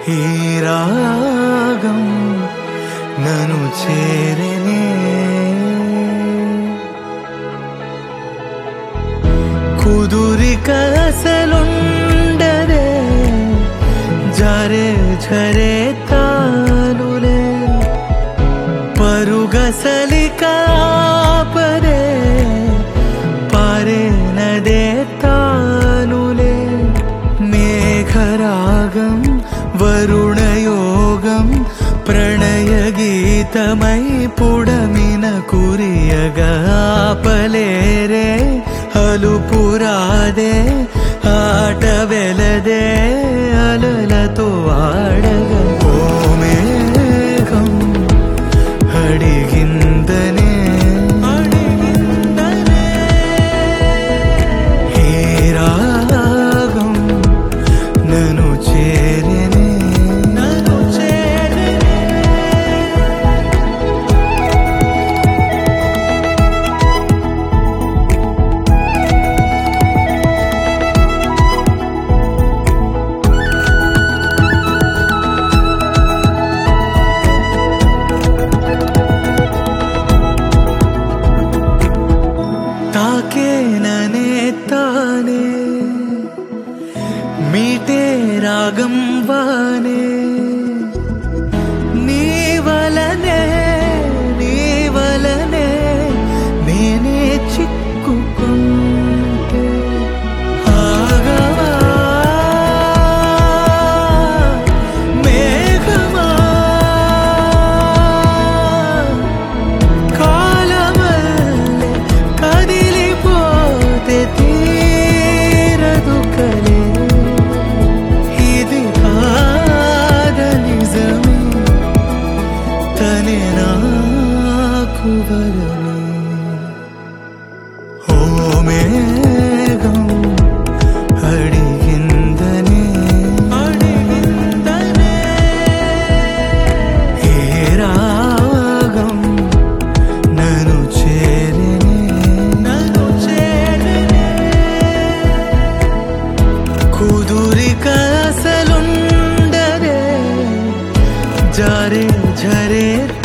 ఈ రాగం నన్ను చేరనే కుదురిక అసలుండదే జరే ఝరే తానులే పరుగసలి కాపరే పారే నదే తానులే మేఘరాగం వరుణయోగం ప్రణయ గీతమై పుడమిన కురియగా పలేరే అలుపురాదే ఆట వెలదే అలలతో ఆడగా ఓ మేఘం అడిగిందనే అడిగిందనే హే రాగం నన్ను చేరనే నన్ను చేరనే తాకేననే తానే మీటే రాగం వానే నీ వలనే నీ వలనే నేనే చిక్కుకుంటే ఆగవా మేఘమా కాలమల్లె కదిలిపోతే తీరదు కలే ఇది కాద నిజమే తనే నాకు వరమే ఓ మేఘం అడిగిందనే అడిగిందనే ఏ రాగం నన్ను చేరనే నన్ను చేరనే కుదురిక అసలుండదే జారే ఝరే